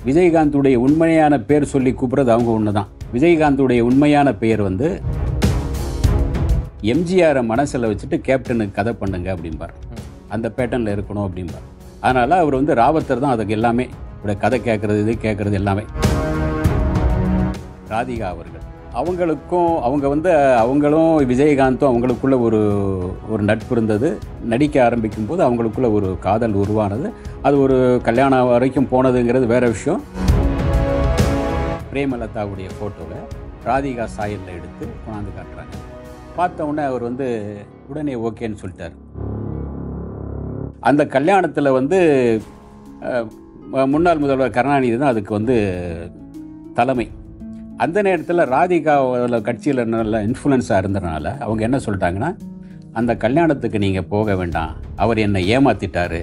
விஜயகாந்துடைய உண்மையான பேர் சொல்லி கூப்பிடுறது அவங்க ஒன்று தான் விஜயகாந்துடைய உண்மையான பெயர் வந்து எம்ஜிஆரை மனசில் வச்சுட்டு கேப்டனுக்கு கதை பண்ணுங்க அப்படிம்பார் அந்த பேட்டர்னில் இருக்கணும் அப்படிம்பார் அதனால் அவர் வந்து ராவத்தர் தான் அதுக்கு எல்லாமே இப்படி கதை கேட்குறது இது கேட்குறது எல்லாமே ராதிகா அவர்கள் அவங்களுக்கும் அவங்க வந்து அவங்களும் விஜயகாந்தும் அவங்களுக்குள்ள ஒரு ஒரு நட்பு இருந்தது நடிக்க ஆரம்பிக்கும் போது அவங்களுக்குள்ள ஒரு காதல் உருவானது அது ஒரு கல்யாணம் வரைக்கும் போனதுங்கிறது வேற விஷயம் பிரேமலதாவுடைய ஃபோட்டோவை ராதிகா சாயலில் எடுத்து கொண்டாந்து காட்டுறாங்க பார்த்த உடனே அவர் வந்து உடனே ஓகேன்னு சொல்லிட்டார் அந்த கல்யாணத்தில் வந்து அஹ், ம- முன்னாள் முதல்வர் கருணாநிதி தான் அதுக்கு வந்து தலைமை அந்த நேரத்தில் ராதிகா கட்சியில் நல்ல இன்ஃப்ளூயன்ஸாக இருந்ததுனால அவங்க என்ன சொல்லிட்டாங்கன்னா அந்த கல்யாணத்துக்கு நீங்கள் போக வேண்டாம் அவர் என்னை ஏமாத்திட்டாரு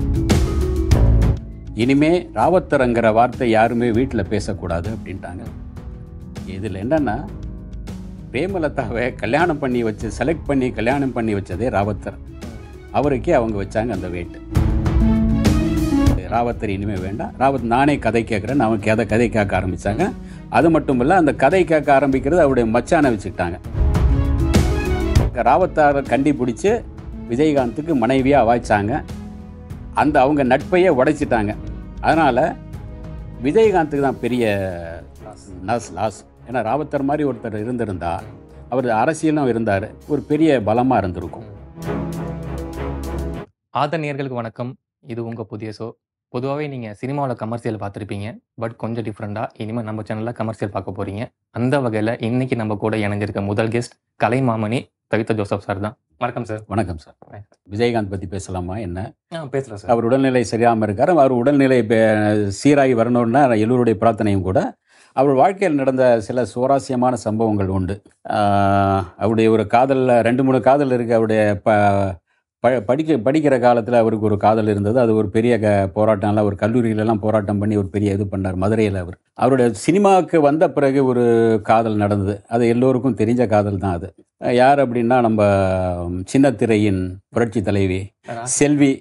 இனிமே ராவத்தரங்கிற வார்த்தை யாருமே வீட்டில் பேசக்கூடாது அப்படின்ட்டாங்க இதில் என்னன்னா பிரேமலதாவை கல்யாணம் பண்ணி வச்சு செலக்ட் பண்ணி கல்யாணம் பண்ணி வச்சதே ராவத்தர் அவருக்கே அவங்க வச்சாங்க அந்த வெயிட் ராவத்தர் இனிமே வேண்டாம் ராவத் நானே கதை கேட்குறேன் அவங்க கதை கதை கேட்க ஆரம்பிச்சாங்க அது மட்டும் இல்லை அந்த கதை கேட்க ஆரம்பிக்கிறது அவருடைய மச்சானை வச்சுக்கிட்டாங்க ராவத்தாரை கண்டி பிடிச்சி விஜயகாந்துக்கு மனைவியாக வாய்ச்சாங்க அந்த அவங்க நட்பையே உடைச்சிட்டாங்க அதனால் விஜயகாந்துக்கு தான் பெரிய லாஸ் லாஸ் ஏன்னா ராவத்தர் மாதிரி ஒருத்தர் இருந்திருந்தா அவர் அரசியலும் இருந்தார் ஒரு பெரிய பலமாக இருந்திருக்கும் ஆதர் நேயர்களுக்கு வணக்கம் இது உங்கள் புதிய ஷோ பொதுவாகவே நீங்கள் சினிமாவில் கமர்ஷியல் பார்த்துருப்பீங்க பட் கொஞ்சம் டிஃப்ரெண்ட்டாக இனிமேல் நம்ம சேனலில் கமர்ஷியல் பார்க்க போகிறீங்க அந்த வகையில் இன்னைக்கு நம்ம கூட இணைஞ்சிருக்க முதல் guest Kalaimamani Kavitha Joseph sir தான் வணக்கம் சார் வணக்கம் சார் விஜயகாந்த் பற்றி பேசலாமா என்ன ஆ பேசுகிறேன் சார் அவர் உடல்நிலை சரியாமல் இருக்கார் அவர் உடல்நிலை பே- சீராகி வரணும்னா எல்லோருடைய பிரார்த்தனையும் கூட அவர் வாழ்க்கையில் நடந்த சில சுவாரஸ்யமான சம்பவங்கள் உண்டு ஆஹ் அவருடைய ஒரு காதலில் ரெண்டு மூணு காதல் இருக்குது அவருடைய ப ப படிக்க படிக்கிற காலத்தில் அவருக்கு ஒரு காதல் இருந்தது அது ஒரு பெரிய க போராட்டம்லாம் ஒரு கல்லூரியிலலாம் போராட்டம் பண்ணி ஒரு பெரிய இது பண்ணார் மதுரையில் அவர் அவருடைய சினிமாவுக்கு வந்த பிறகு ஒரு காதல் நடந்தது அது எல்லோருக்கும் தெரிஞ்ச காதல் தான் அது யார் அப்படின்னா நம்ம சின்ன திரையின் புரட்சி தலைவி செல்வி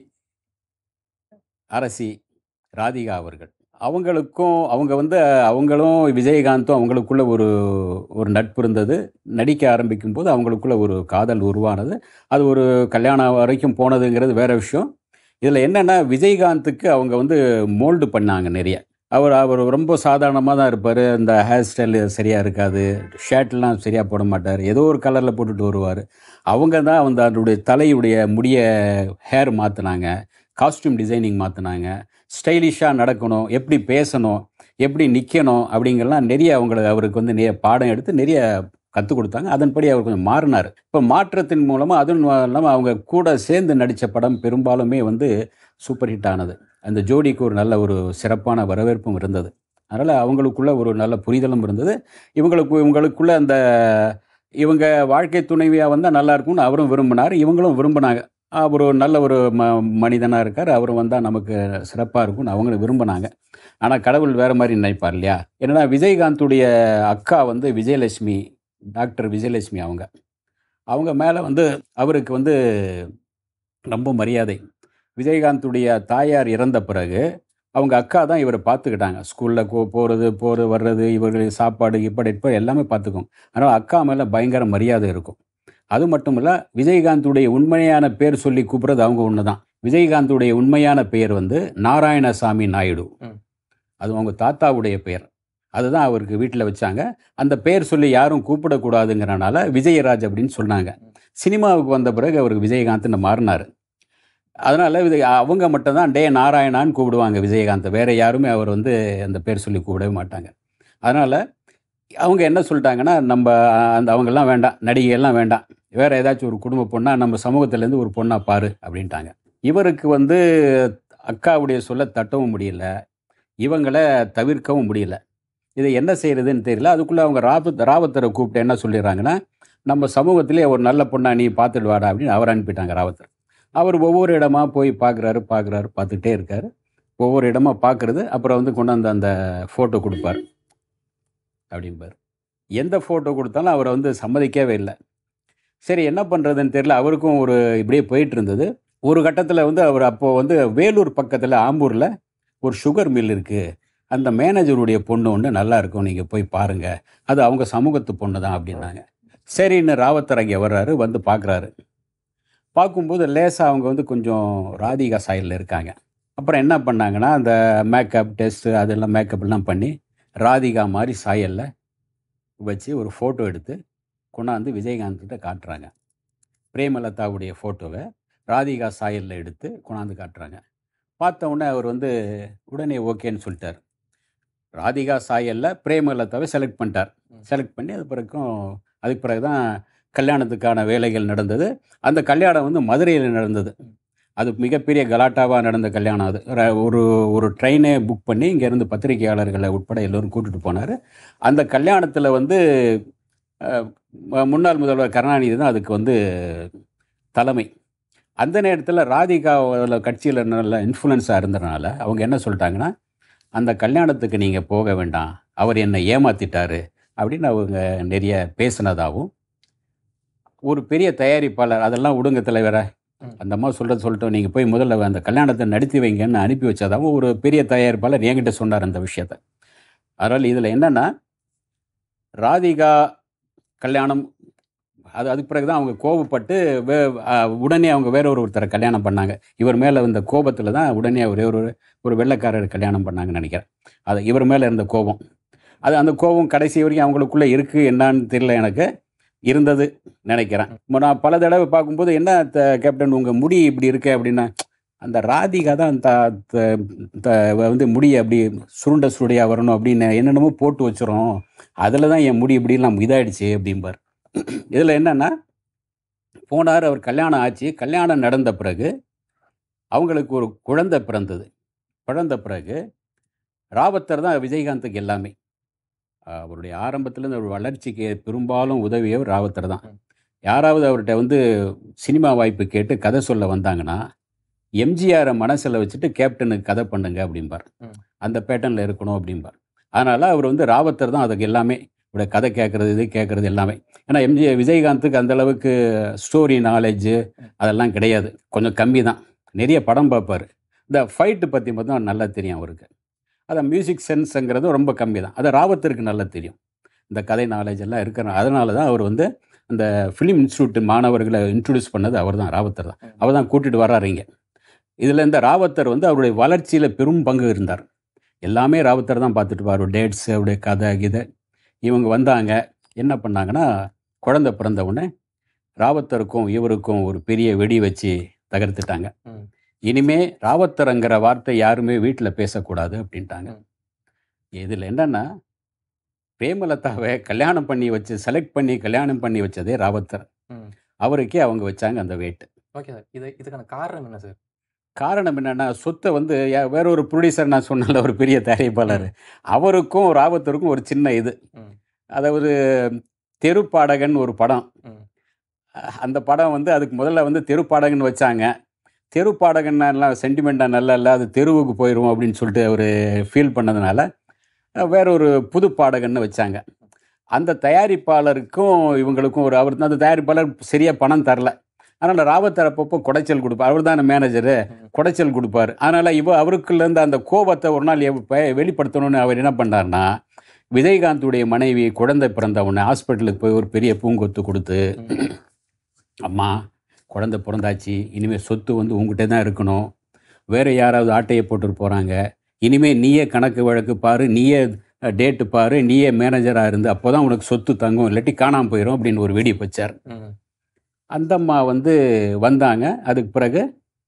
அரசி ராதிகா அவர்கள் அவங்களுக்கும் அவங்க வந்து அவங்களும் விஜயகாந்தும் அவங்களுக்குள்ள ஒரு ஒரு நட்பு இருந்தது நடிக்க ஆரம்பிக்கும் போது அவங்களுக்குள்ள ஒரு காதல் உருவானது அது ஒரு கல்யாணம் வரைக்கும் போனதுங்கிறது வேற விஷயம் இதில் என்னென்னா விஜயகாந்துக்கு அவங்க வந்து மோல்டு பண்ணாங்க நிறைய அவர் அவர் ரொம்ப சாதாரணமாக தான் இருப்பார் இந்த ஹேர் ஸ்டைல் சரியாக இருக்காது ஷர்ட்லாம் சரியாக போட மாட்டார் ஏதோ ஒரு கலரில் போட்டுட்டு வருவார் அவங்க தான் வந்து அதனுடைய தலையுடைய முடிய ஹேர் மாற்றினாங்க காஸ்டியூம் டிசைனிங் மாற்றினாங்க ஸ்டைலிஷாக நடக்கணும் எப்படி பேசணும் எப்படி நிற்கணும் அப்படிங்கறலாம் நிறைய அவங்களை அவருக்கு வந்து நிறைய பாடம் எடுத்து நிறைய கற்றுக் கொடுத்தாங்க அதன்படி அவர் கொஞ்சம் மாறினார் இப்போ மாற்றத்தின் மூலமாக அதுவும் இல்லாமல் அவங்க கூட சேர்ந்து நடித்த படம் பெரும்பாலுமே வந்து சூப்பர் ஹிட் ஆனது அந்த ஜோடிக்கு ஒரு நல்ல ஒரு சிறப்பான வரவேற்பும் இருந்தது அதனால் அவங்களுக்குள்ள ஒரு நல்ல புரிதலும் இருந்தது இவங்களுக்கு இவங்களுக்குள்ள அந்த இவங்க வாழ்க்கை துணைவியாக வந்தால் நல்லா இருக்கும்னு அவரும் விரும்பினார் இவங்களும் விரும்பினாங்க அவர் ஒரு நல்ல ஒரு ம மனிதனாக இருக்கார் அவர் வந்தால் நமக்கு சிறப்பாக இருக்கும்னு அவங்களும் விரும்பினாங்க ஆனால் கடவுள் வேறு மாதிரி நினைப்பார் இல்லையா என்னன்னா விஜயகாந்துடைய அக்கா வந்து விஜயலட்சுமி டாக்டர் விஜயலட்சுமி அவங்க அவங்க மேலே வந்து அவருக்கு வந்து ரொம்ப மரியாதை விஜயகாந்துடைய தாயார் இறந்த பிறகு அவங்க அக்கா தான் இவரை பார்த்துக்கிட்டாங்க ஸ்கூலில் போகிறது போகிறது வர்றது இவர்கள் சாப்பாடு இப்படி இப்போ எல்லாமே பார்த்துக்கும் அதனால் அக்கா மேலே பயங்கர மரியாதை இருக்கும் அது மட்டும் இல்லை விஜயகாந்துடைய உண்மையான பேர் சொல்லி கூப்பிடுறது அவங்க ஒன்று தான் விஜயகாந்துடைய உண்மையான பெயர் வந்து நாராயணசாமி நாயுடு ம். அது அவங்க தாத்தாவுடைய பெயர் அதுதான் அவருக்கு வீட்டில் வச்சாங்க அந்த பெயர் சொல்லி யாரும் கூப்பிடக்கூடாதுங்கிறனால விஜயராஜ் அப்படின்னு சொன்னாங்க சினிமாவுக்கு வந்த பிறகு அவருக்கு விஜயகாந்த்னு மாறினார் அதனால் இது அவங்க மட்டும்தான் டே நாராயணான்னு கூப்பிடுவாங்க விஜயகாந்த் வேற யாருமே அவர் வந்து அந்த பேர் சொல்லி கூப்பிடவே மாட்டாங்க அதனால் அவங்க என்ன சொல்லிட்டாங்கன்னா நம்ம அந்த அவங்கெல்லாம் வேண்டாம் நடிகையெல்லாம் வேண்டாம் வேற ஏதாச்சும் ஒரு குடும்ப பொண்ணா நம்ம சமூகத்திலேருந்து ஒரு பொண்ணா பாரு அப்படின்ட்டாங்க இவருக்கு வந்து அக்காவுடைய சொல்ல தட்டவும் முடியல இவங்களை தவிர்க்கவும் முடியல இதை என்ன செய்யறதுன்னு தெரியல அதுக்குள்ளே அவங்க ராபத் ராவத்தரை கூப்பிட்டு என்ன சொல்லிடுறாங்கன்னா நம்ம சமூகத்திலே ஒரு நல்ல பொண்ணா நீ பார்த்துட்டு வாடா அப்படின்னு அவர் அனுப்பிட்டாங்க ராவத்தர் அவர் ஒவ்வொரு இடமா போய் பார்க்குறாரு பார்க்குறாரு பார்த்துட்டே இருக்காரு ஒவ்வொரு இடமா பார்க்குறது அப்புறம் வந்து கொண்டாந்து அந்த ஃபோட்டோ கொடுப்பார் அப்படிம்பார் எந்த ஃபோட்டோ கொடுத்தாலும் அவரை வந்து சம்மதிக்கவே இல்லை சரி என்ன பண்ணுறதுன்னு தெரியல அவருக்கும் ஒரு இப்படியே போயிட்டு இருந்தது ஒரு கட்டத்தில் வந்து அவர் அப்போது வந்து வேலூர் பக்கத்தில் ஆம்பூரில் ஒரு சுகர் மில் இருக்குது அந்த மேனேஜருடைய பொண்ணு ஒன்று நல்லா இருக்கும் நீங்கள் போய் பாருங்கள் அது அவங்க சமூகத்து பொண்ணு தான் அப்படின்னாங்க சரின்னு ராவத்தர் அங்கே வர்றாரு வந்து பார்க்குறாரு பார்க்கும்போது லேசாக அவங்க வந்து கொஞ்சம் ராதிகா சாயலில் இருக்காங்க அப்புறம் என்ன பண்ணாங்கன்னா அந்த மேக்கப் டெஸ்ட்டு அதெல்லாம் மேக்கப் எல்லாம் பண்ணி ராதிகா மாதிரி சாயலில் வச்சு ஒரு ஃபோட்டோ எடுத்து கொண்டாந்து விஜயகாந்த்கிட்ட காட்டுறாங்க பிரேமலதாவுடைய ஃபோட்டோவை ராதிகா சாயலில் எடுத்து கொண்டாந்து காட்டுறாங்க பார்த்த உடனே அவர் வந்து உடனே ஓகேன்னு சொல்லிட்டார் ராதிகா சாயலில் பிரேமலதாவை செலக்ட் பண்ணிட்டார் செலக்ட் பண்ணி அது பிறகும் அதுக்கு பிறகு தான் கல்யாணத்துக்கான வேலைகள் நடந்தது அந்த கல்யாணம் வந்து மதுரையில் நடந்தது அது மிகப்பெரிய கலாட்டாவாக நடந்த கல்யாணம் அது ர- ஒரு ஒரு ட்ரெயினே புக் பண்ணி இங்கேருந்து பத்திரிகையாளர்களை உட்பட எல்லோரும் கூட்டிகிட்டு போனார் அந்த கல்யாணத்தில் வந்து அஹ், ம- முன்னாள் முதல்வர் கருணாநிதி தான் அதுக்கு வந்து தலைமை அந்த நேரத்தில் ராதிகா கட்சியில் நல்ல இன்ஃப்ளூயன்ஸாக இருந்ததுனால அவங்க என்ன சொல்லிட்டாங்கன்னா அந்த கல்யாணத்துக்கு நீங்கள் போக வேண்டாம் அவர் என்னை ஏமாத்திட்டாரு அப்படின்னு அவங்க நிறைய பேசினதாகவும் ஒரு பெரிய தயாரிப்பாளர் அதெல்லாம் விடுங்க தலைவரை ம். அந்த அம்மா சொல்கிறது சொல்லிட்டோம் நீங்கள் போய் முதல்ல அந்த கல்யாணத்தை நடத்தி வைங்கன்னு அனுப்பி வச்சதாகவும் ஒரு பெரிய தயாரிப்பாளர் என்கிட்ட சொன்னார் அந்த விஷயத்த அதனால் இதில் என்னென்னா ராதிகா கல்யாணம் அது அதுக்கு பிறகு தான் அவங்க கோபப்பட்டு வே ஆ, உடனே அவங்க வேற ஒரு ஒருத்தரை கல்யாணம் பண்ணாங்க இவர் மேலே இருந்த கோபத்தில் தான் உடனே ஒரே ஒரு ஒரு வெள்ளைக்காரர் கல்யாணம் பண்ணாங்கன்னு நினைக்கிறேன் அது இவர் மேலே இருந்த கோபம் அது அந்த கோபம் கடைசி வரைக்கும் அவங்களுக்குள்ளே இருக்குது என்னான்னு தெரியல எனக்கு இருந்தது நினைக்கிறேன் இப்போ நான் பல தடவை பார்க்கும்போது என்ன த- கேப்டன் உங்கள் முடி இப்படி இருக்கு அப்படின்னா அந்த ராதிகா தான் த த- த- வந்து முடியை அப்படி சுருண்ட சுருடையாக வரணும் அப்படின்னு என்னென்னமோ போட்டு வச்சுரும் அதில் தான் என் முடி இப்படிலாம் இதாயிடுச்சு அப்படிம்பார் இதில் என்னென்னா போனார் அவர் கல்யாணம் ஆச்சு கல்யாணம் நடந்த பிறகு அவங்களுக்கு ஒரு குழந்தை பிறந்தது பிறந்த பிறகு ராவத்தர் தான் விஜயகாந்துக்கு எல்லாமே அவருடைய ஆரம்பத்தில் ஒரு வளர்ச்சிக்கு பெரும்பாலும் உதவியவர் ராவத்தர் தான் ம். யாராவது அவர்கிட்ட வந்து சினிமா வாய்ப்பு கேட்டு கதை சொல்ல வந்தாங்கன்னா எம்ஜிஆரை மனசில் வச்சுட்டு கேப்டனுக்கு கதை பண்ணுங்க அப்படிம்பார் ம். அந்த பேட்டர்னில் இருக்கணும் அப்படிம்பார் அதனால் அவர் வந்து ராவத்தர் தான் அதுக்கு எல்லாமே இவருடைய கதை கேட்குறது இது கேட்குறது எல்லாமே ஏன்னா எம்ஜி விஜயகாந்துக்கு அந்த அளவுக்கு ஸ்டோரி நாலேஜு அதெல்லாம் கிடையாது கொஞ்சம் கம்மி தான் நிறைய படம் பார்ப்பார் இந்த ஃபைட்டு பற்றி மட்டும் நல்லா தெரியும் அவருக்கு அதை மியூசிக் சென்ஸுங்கிறது ரொம்ப கம்மி தான் அது ராவத்திற்கு நல்லா தெரியும் இந்த கதை நாலேஜ் எல்லாம் இருக்கிற அதனால தான் அவர் வந்து அந்த ஃபிலிம் இன்ஸ்டியூட் மாணவர்களை இன்ட்ரடியூஸ் பண்ணது அவர் தான் ராவத்தர் தான் அவர் தான் கூட்டிகிட்டு வர்றாரு இங்கே இதில் இந்த ராவத்தர் வந்து அவருடைய வளர்ச்சியில் பெரும் பங்கு இருந்தார் எல்லாமே ராவத்தர் தான் பார்த்துட்டு பாரு டேட்ஸ் அவருடைய கதை கிதை இவங்க வந்தாங்க என்ன பண்ணாங்கன்னா குழந்தை பிறந்த உடனே ராவத்தருக்கும் இவருக்கும் ஒரு பெரிய வெடி வச்சு தகர்த்துட்டாங்க ம். இனிமே ராவத்தருங்கிற வார்த்தை யாருமே வீட்டில் பேசக்கூடாது அப்படின்ட்டாங்க ம். இதில் என்னன்னா பிரேமலதாவை கல்யாணம் பண்ணி வச்சு செலக்ட் பண்ணி கல்யாணம் பண்ணி வச்சதே ராவத்தர் ம். அவருக்கே அவங்க வச்சாங்க அந்த வெயிட் ஓகே சார் இது இதுக்கான காரணம் என்ன சார் காரணம் என்னன்னா சொத்தை வந்து யா- வேற ஒரு ப்ரொடியூசர் நான் சொன்னல ஒரு பெரிய தயாரிப்பாளர் அவருக்கும் ராவத்தருக்கும் ஒரு சின்ன இது ம். அதாவது தெருப்பாடகன் ஒரு படம் ம். அஹ் அந்த படம் வந்து அதுக்கு முதல்ல வந்து தெருப்பாடகன் வச்சாங்க தெருப்பாடகன்னா எல்லாம் சென்டிமெண்ட்டாக நல்லா இல்லை அது தெருவுக்கு போயிடும் அப்படின்னு சொல்லிட்டு அவர் ஃபீல் பண்ணதுனால அஹ் வேற ஒரு புது பாடகன்னு வச்சாங்க அந்த தயாரிப்பாளருக்கும் இவங்களுக்கும் ஒரு அவர் அந்த தயாரிப்பாளர் சரியாக பணம் தரல அதனால் ராவத்தர் அப்பப்போ குடைச்சல் கொடுப்பார் அவர் தானே மேனேஜரு ம். குடைச்சல் கொடுப்பார் அதனால் இவ அவருக்குள்ளேருந்து அந்த கோபத்தை ஒரு நாள் எப்ப வெளிப்படுத்தணும்னு அவர் என்ன பண்ணார்னா விஜயகாந்துடைய மனைவி குழந்தை பிறந்த உடனே ஹாஸ்பிட்டலுக்கு போய் ஒரு பெரிய பூங்கொத்து கொடுத்து ம். அம்மா குழந்தை பிறந்தாச்சு இனிமேல் சொத்து வந்து உங்ககிட்ட தான் இருக்கணும் வேறு யாராவது ஆட்டையை போட்டுட்டு போகிறாங்க இனிமேல் நீயே கணக்கு வழக்கு பாரு நீயே டேட்டு பாரு நீயே மேனேஜராக இருந்து அப்போ தான் உனக்கு சொத்து தங்கும் இல்லாட்டி காணாமல் போயிடும் அப்படின்னு ஒரு வெடி வச்சார் ம். அந்த அம்மா வந்து வந்தாங்க அதுக்கு பிறகு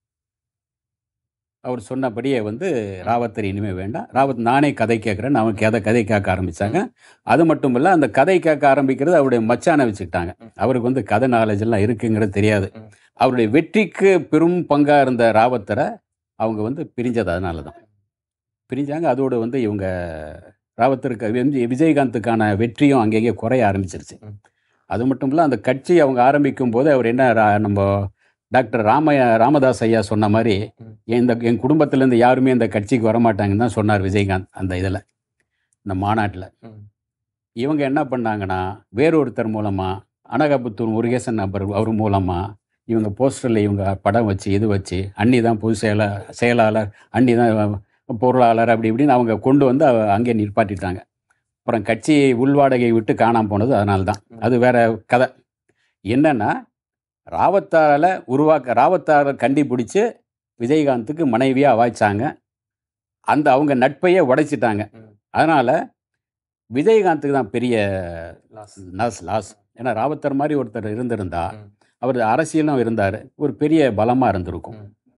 அவர் சொன்னபடியே வந்து ராவத்தர் இனிமேல் வேண்டாம் ராவத் நானே கதை கேட்குறேன்னு அவன் கதை கதை கேட்க ஆரம்பித்தாங்க அது மட்டும் இல்லை அந்த கதை கேட்க ஆரம்பிக்கிறது அவருடைய மச்சானை வச்சுக்கிட்டாங்க ம். அவருக்கு வந்து கதை நாலேஜ் எல்லாம் இருக்குங்கிறது தெரியாது ம். அவருடைய வெற்றிக்கு பெரும் பங்காக இருந்த ராவத்தரை அவங்க வந்து பிரிஞ்சது அதனால தான் பிரிஞ்சாங்க அதோடு வந்து இவங்க ராவத்தருக்கு எம்ஜி விஜயகாந்துக்கான வெற்றியும் அங்கங்கே குறைய ஆரம்பிச்சிருச்சு ம். அது மட்டும் இல்லை அந்த கட்சி அவங்க ஆரம்பிக்கும் போது அவர் என்ன ரா- நம்ம டாக்டர் ராமைய ராமதாஸ் ஐயா சொன்ன மாதிரி ம். இந்த என் குடும்பத்திலேருந்து யாருமே இந்த கட்சிக்கு வரமாட்டாங்கன்னு தான் சொன்னார் விஜயகாந்த் அந்த இதில் இந்த மாநாட்டில் ம். இவங்க என்ன பண்ணாங்கன்னா வேறொருத்தர் மூலமாக அனகாபுத்தூர் முருகேசன் நபர் அவர் மூலமாக இவங்க போஸ்டரில் இவங்க படம் வச்சு இது வச்சு அண்ணி தான் பொது செயலா செயலாளர் அண்ணி தான் பொருளாளர் அப்படி இப்படின்னு அவங்க கொண்டு வந்து அவ- அங்கே நிற்பாட்டிட்டாங்க அப்புறம் கட்சி உள்வாடகை விட்டு காணாமல் போனது அதனால தான் அது வேற கதை என்னன்னா ராவத்தாரால் உருவாக்க ராவத்தாரை கண்டி பிடிச்சி விஜயகாந்துக்கு மனைவியாக வாய்ச்சாங்க அந்த அவங்க நட்பையே உடைச்சிட்டாங்க ம். அதனால் விஜயகாந்துக்கு தான் பெரிய லாஸ் லாஸ் லாஸ் ஏன்னா ராவத்தர் மாதிரி ஒருத்தர் இருந்திருந்தா ம். அவர் அரசியலும் இருந்தார் ஒரு பெரிய பலமாக இருந்திருக்கும் ம்.